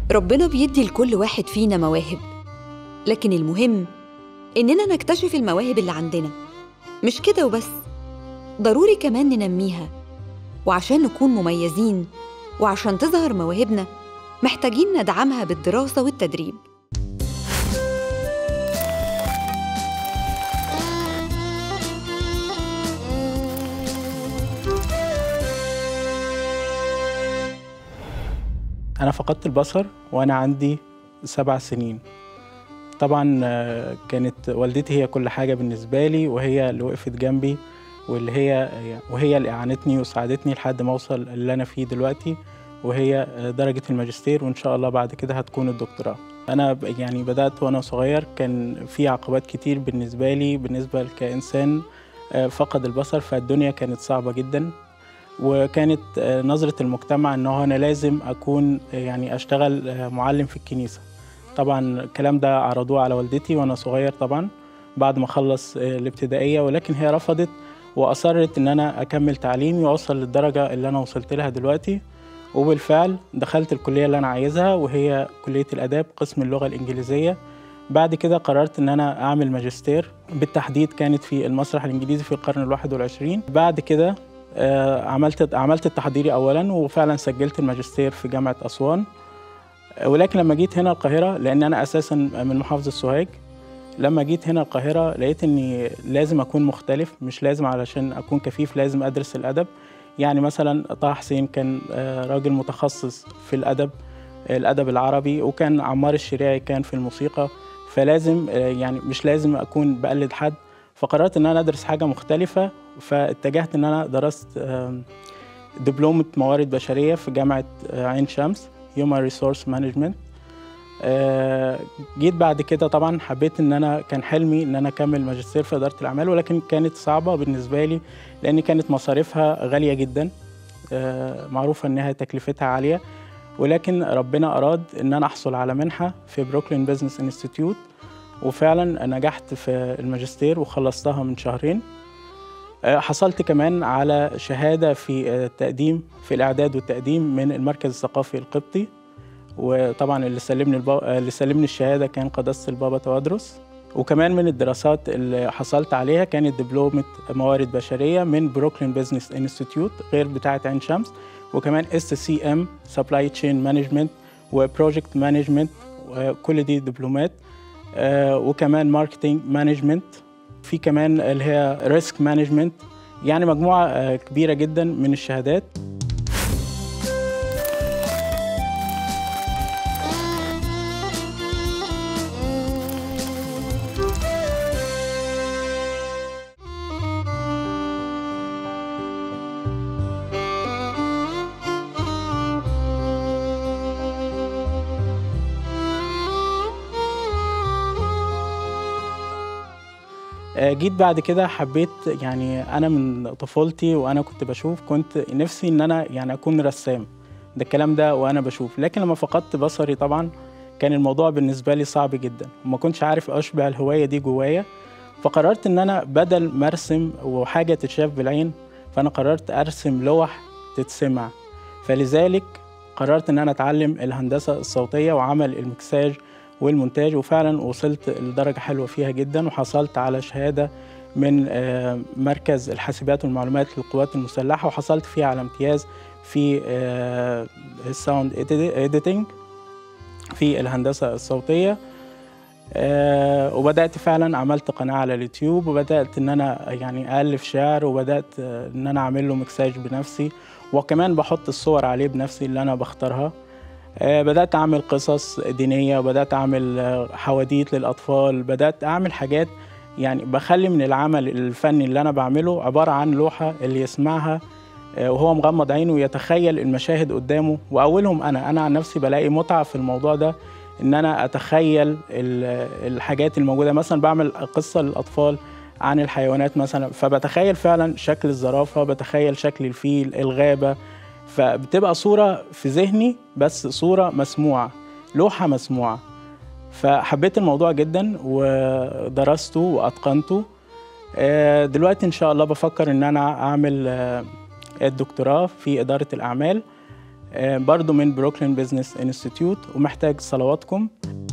ربنا بيدي لكل واحد فينا مواهب لكن المهم إننا نكتشف المواهب اللي عندنا مش كده وبس ضروري كمان ننميها وعشان نكون مميزين وعشان تظهر مواهبنا محتاجين ندعمها بالدراسة والتدريب أنا فقدت البصر وأنا عندي سبع سنين طبعا آه، كانت والدتي هي كل حاجة بالنسبة لي وهي اللي وقفت جنبي واللي هي وهي اللي أعانتني وساعدتني لحد ما أوصل اللي أنا فيه دلوقتي وهي آه، درجة الماجستير وإن شاء الله بعد كده هتكون الدكتوراه أنا ب- يعني بدأت وأنا صغير كان في عقبات كتير بالنسبة لي بالنسبة كإنسان آه، فقد البصر فالدنيا كانت صعبة جدا وكانت آه، نظرة المجتمع إن هو أنا لازم أكون آه، يعني أشتغل آه، معلم في الكنيسة طبعا الكلام ده عرضوه على والدتي وأنا صغير طبعا بعد ما أخلص آه، الابتدائية ولكن هي رفضت وأصرت إن أنا أكمل تعليمي وأوصل للدرجة اللي أنا وصلت لها دلوقتي وبالفعل دخلت الكلية اللي أنا عايزها وهي كلية الآداب قسم اللغة الإنجليزية بعد كده قررت إن أنا أعمل ماجستير بالتحديد كانت في المسرح الإنجليزي في القرن الواحد والعشرين بعد كده آه، عملت عملت التحضيري اولا وفعلا سجلت الماجستير في جامعه اسوان آه، ولكن لما جيت هنا القاهره لان انا اساسا من محافظه سوهاج لما جيت هنا القاهره لقيت اني لازم اكون مختلف مش لازم علشان اكون كفيف لازم ادرس الادب يعني مثلا طه حسين كان آه، راجل متخصص في الادب الادب العربي وكان عمار الشريعي كان في الموسيقى فلازم آه، يعني مش لازم اكون بقلد حد فقررت ان انا ادرس حاجه مختلفه فاتجهت ان انا درست آم، دبلومة موارد بشرية في جامعة آه، عين شمس Human Resource Management آه، جيت بعد كده طبعا حبيت ان انا كان حلمي ان انا اكمل ماجستير في اداره الاعمال ولكن كانت صعبه بالنسبه لي لان كانت مصاريفها غاليه جدا آه، معروفه انها تكلفتها عاليه ولكن ربنا اراد ان انا احصل على منحه في بروكلين بزنس انستيتيوت وفعلا نجحت في الماجستير وخلصتها من شهرين آه، حصلت كمان على شهادة في آه، التقديم في الإعداد والتقديم من المركز الثقافي القبطي وطبعا اللي سلمني البا... آه، اللي سلمني الشهادة كان قداسة البابا توادرس وكمان من الدراسات اللي حصلت عليها كانت دبلومة موارد بشرية من بروكلين بزنس انستيتيوت غير بتاعة عين شمس وكمان اس سي ام سبلاي تشين مانجمنت وبروجكت مانجمنت كل دي دبلومات آه، وكمان ماركتنج مانجمنت في كمان اللي هي ريسك مانجمنت يعني مجموعة آه، كبيرة جدا من الشهادات آه، جيت بعد كده حبيت يعني انا من طفولتي وانا كنت بشوف كنت نفسي ان انا يعني اكون رسام ده الكلام ده وانا بشوف لكن لما فقدت بصري طبعا كان الموضوع بالنسبه لي صعب جدا وما كنتش عارف اشبع الهوايه دي جوايا فقررت ان انا بدل ما ارسم وحاجه تتشاف بالعين فانا قررت ارسم لوح تتسمع فلذلك قررت ان انا اتعلم الهندسه الصوتيه وعمل المكساج والمونتاج وفعلا وصلت لدرجه حلوه فيها جدا وحصلت على شهاده من آه، مركز الحاسبات والمعلومات للقوات المسلحه وحصلت فيها على امتياز في الساوند اديتنج في الهندسه الصوتيه آه، وبدات فعلا عملت قناه على اليوتيوب وبدات ان انا يعني الف شعر وبدات آه، ان انا اعمل له مكساج بنفسي وكمان بحط الصور عليه بنفسي اللي انا بختارها آه، بدات اعمل قصص دينيه وبدات اعمل آه، حواديت للاطفال بدات اعمل حاجات يعني بخلي من العمل الفني اللي انا بعمله عباره عن لوحه اللي يسمعها آه، وهو مغمض عينه ويتخيل المشاهد قدامه واولهم انا انا عن نفسي بلاقي متعه في الموضوع ده ان انا اتخيل ال- الحاجات الموجوده مثلا بعمل قصه للاطفال عن الحيوانات مثلا فبتخيل فعلا شكل الزرافه بتخيل شكل الفيل الغابه فبتبقى صوره في ذهني بس صوره مسموعه لوحه مسموعه فحبيت الموضوع جدا ودرسته واتقنته آه، دلوقتي ان شاء الله بفكر ان انا اعمل آه، الدكتوراه في اداره الاعمال آه، برضو من بروكلين بيزنس انستيتيوت ومحتاج صلواتكم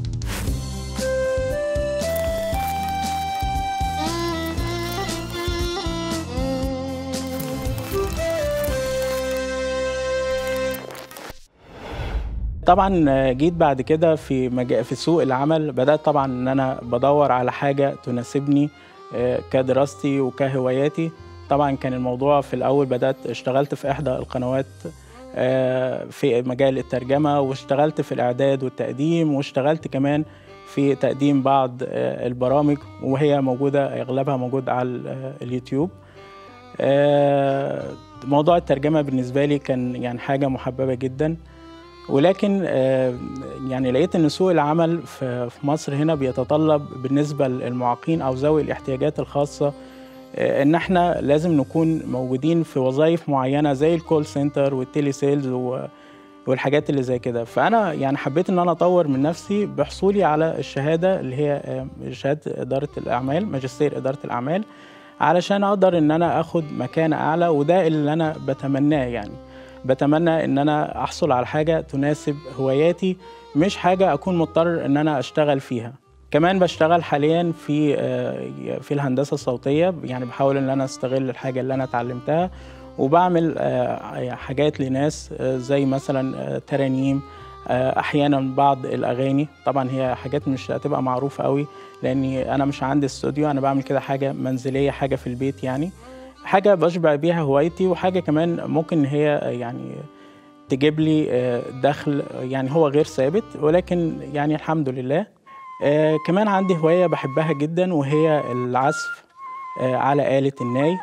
طبعا آه، جيت بعد كده في مجا... في سوق العمل بدات طبعا ان انا بدور على حاجه تناسبني آه، كدراستي وكهواياتي طبعا كان الموضوع في الاول بدات اشتغلت في احدى القنوات آه، في مجال الترجمه واشتغلت في الاعداد والتقديم واشتغلت كمان في تقديم بعض آه، البرامج وهي موجوده اغلبها موجود على ال- آه، اليوتيوب آه، موضوع الترجمه بالنسبه لي كان يعني حاجه محببه جدا ولكن آه، يعني لقيت ان سوق العمل في في مصر هنا بيتطلب بالنسبه للمعاقين او ذوي الاحتياجات الخاصه آه، ان احنا لازم نكون موجودين في وظائف معينه زي الكول سنتر والتيلي سيلز و- والحاجات اللي زي كده فانا يعني حبيت ان انا اطور من نفسي بحصولي على الشهاده اللي هي آه، شهاده اداره الاعمال ماجستير اداره الاعمال علشان اقدر ان انا اخد مكانه اعلى وده اللي انا بتمناه يعني بتمنى ان انا احصل على حاجه تناسب هواياتي مش حاجه اكون مضطر ان انا اشتغل فيها كمان بشتغل حاليا في آه، في الهندسه الصوتيه يعني بحاول ان انا استغل الحاجه اللي انا اتعلمتها وبعمل آه، حاجات لناس آه، زي مثلا آه، ترانيم آه، احيانا بعض الاغاني طبعا هي حاجات مش هتبقى معروفه قوي لاني انا مش عندي استوديو انا بعمل كده حاجه منزليه حاجه في البيت يعني حاجه بشبع بيها هوايتي وحاجه كمان ممكن إن هي يعني تجيب لي آه، دخل يعني هو غير ثابت ولكن يعني الحمد لله آه، كمان عندي هوايه بحبها جدا وهي العزف آه، على آلة الناي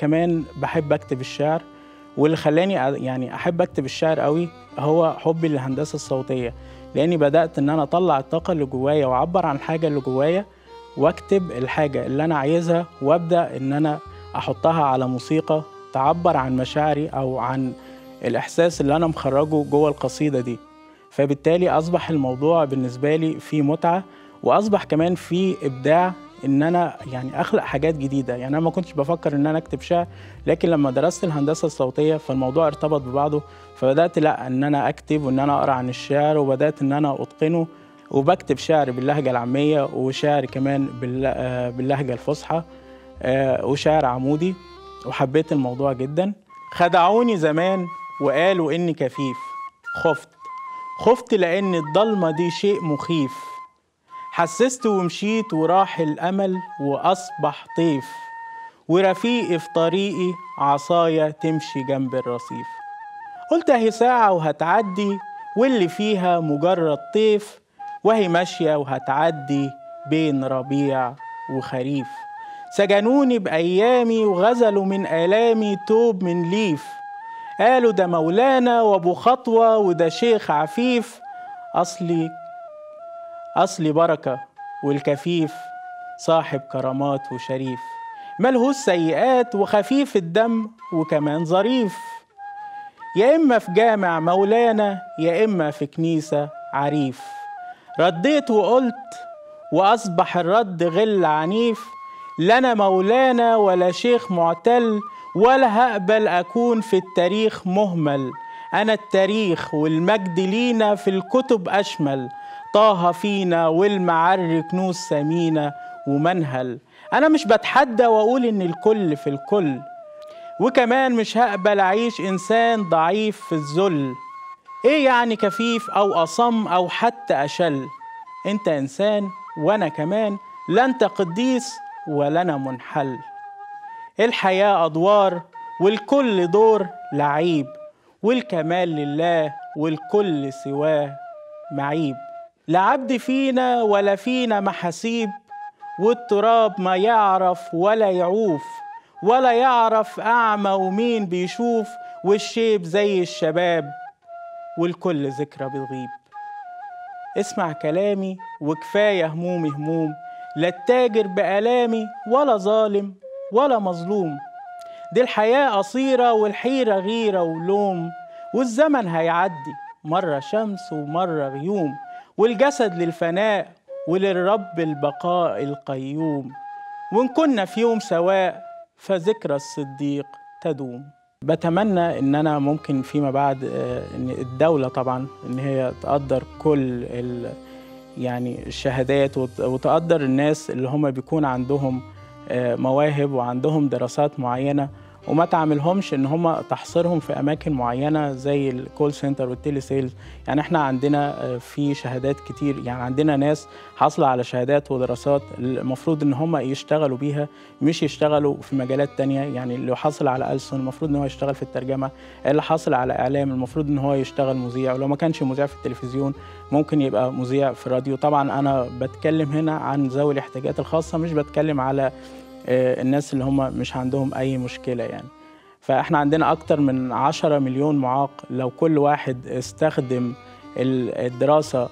كمان بحب اكتب الشعر واللي خلاني أ- يعني احب اكتب الشعر قوي هو حبي للهندسه الصوتيه لاني بدات ان انا اطلع الطاقه اللي جوايا واعبر عن الحاجه اللي جوايا واكتب الحاجه اللي انا عايزها وابدا ان انا احطها على موسيقى تعبر عن مشاعري او عن الاحساس اللي انا مخرجه جوه القصيده دي فبالتالي اصبح الموضوع بالنسبه لي فيه متعه واصبح كمان فيه ابداع ان انا يعني اخلق حاجات جديده يعني انا ما كنتش بفكر ان انا اكتب شعر لكن لما درست الهندسه الصوتيه فالموضوع ارتبط ببعضه فبدات لا ان انا اكتب وان انا اقرا عن الشعر وبدات ان انا اتقنه وبكتب شعر باللهجه العاميه وشعر كمان بالل- آه، باللهجه الفصحى آه، وشعر عمودي وحبيت الموضوع جدا خدعوني زمان وقالوا اني كفيف خفت خفت لان الضلمه دي شيء مخيف حسست ومشيت وراح الامل واصبح طيف ورفيقي في طريقي عصايا تمشي جنب الرصيف قلت اهي ساعة وهتعدي واللي فيها مجرد طيف وهي ماشية وهتعدي بين ربيع وخريف سجنوني بأيامي وغزلوا من آلامي توب من ليف قالوا ده مولانا وابو خطوة وده شيخ عفيف أصلي أصلي بركة والكفيف صاحب كرامات وشريف ملهوش سيئات وخفيف الدم وكمان ظريف يا إما في جامع مولانا يا إما في كنيسة عريف رديت وقلت وأصبح الرد غل عنيف لا أنا مولانا ولا شيخ معتل ولا هقبل أكون في التاريخ مهمل أنا التاريخ والمجد لينا في الكتب أشمل طه فينا والمعر كنوز سمينة ومنهل أنا مش بتحدى وأقول إن الكل في الكل وكمان مش هقبل أعيش إنسان ضعيف في الذل إيه يعني كفيف أو أصم أو حتى أشل أنت إنسان وأنا كمان لا أنت قديس ولا أنا منحل الحياة أدوار والكل دور لعيب والكمال لله والكل سواه معيب لا عبد فينا ولا فينا محاسيب والتراب ما يعرف ولا يعوف ولا يعرف أعمى ومين بيشوف والشيب زي الشباب والكل ذكرى بتغيب اسمع كلامي وكفاية همومي هموم لا التاجر بآلامي ولا ظالم ولا مظلوم دي الحياة قصيرة والحيرة غيرة ولوم والزمن هيعدي مرة شمس ومرة غيوم والجسد للفناء وللرب البقاء القيوم وإن كنا في يوم سواء فذكرى الصديق تدوم بتمنى ان انا ممكن فيما بعد آه، ان الدوله طبعا ان هي تقدر كل ال يعني الشهادات وت- وتقدر الناس اللي هم بيكون عندهم آه، مواهب وعندهم دراسات معينه وما تعملهمش ان هم تحصرهم في اماكن معينه زي الكول سنتر والتيلي سيلز يعني احنا عندنا آه، في شهادات كتير يعني عندنا ناس حاصله على شهادات ودراسات المفروض ان هم يشتغلوا بيها مش يشتغلوا في مجالات تانية يعني اللي حاصل على ألسن المفروض ان هو يشتغل في الترجمه اللي حاصل على اعلام المفروض ان هو يشتغل مذيع ولو ما كانش مذيع في التلفزيون ممكن يبقى مذيع في الراديو طبعا انا بتكلم هنا عن ذوي الاحتياجات الخاصه مش بتكلم على آه، الناس اللي هم مش عندهم اي مشكله يعني فاحنا عندنا اكتر من 10 مليون معاق لو كل واحد استخدم ال- الدراسه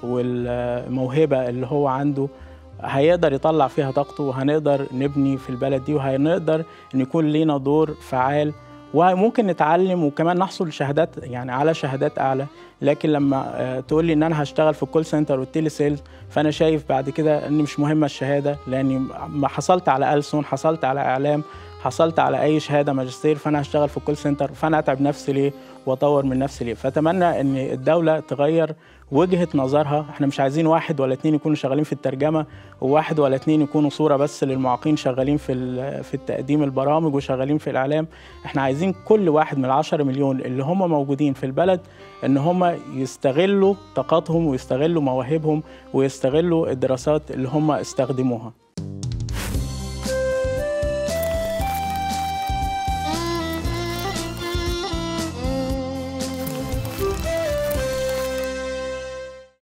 والموهبه اللي هو عنده هيقدر يطلع فيها طاقته وهنقدر نبني في البلد دي وهنقدر ان يكون لينا دور فعال وممكن نتعلم وكمان نحصل شهادات يعني على شهادات اعلى لكن لما آه، تقول لي ان انا هشتغل في الكول سنتر والتيلي سيلز فانا شايف بعد كده ان مش مهمه الشهاده لاني ما حصلت على ألسن حصلت على اعلام حصلت على اي شهاده ماجستير فانا هشتغل في الكول سنتر فانا اتعب نفسي ليه واطور من نفسي ليه فاتمنى ان الدوله تغير وجهه نظرها احنا مش عايزين واحد ولا اتنين يكونوا شغالين في الترجمه وواحد ولا اتنين يكونوا صوره بس للمعاقين شغالين في ال- في التقديم البرامج وشغالين في الاعلام احنا عايزين كل واحد من العشرة مليون اللي هم موجودين في البلد ان هم يستغلوا طاقاتهم ويستغلوا مواهبهم ويستغلوا الدراسات اللي هم استخدموها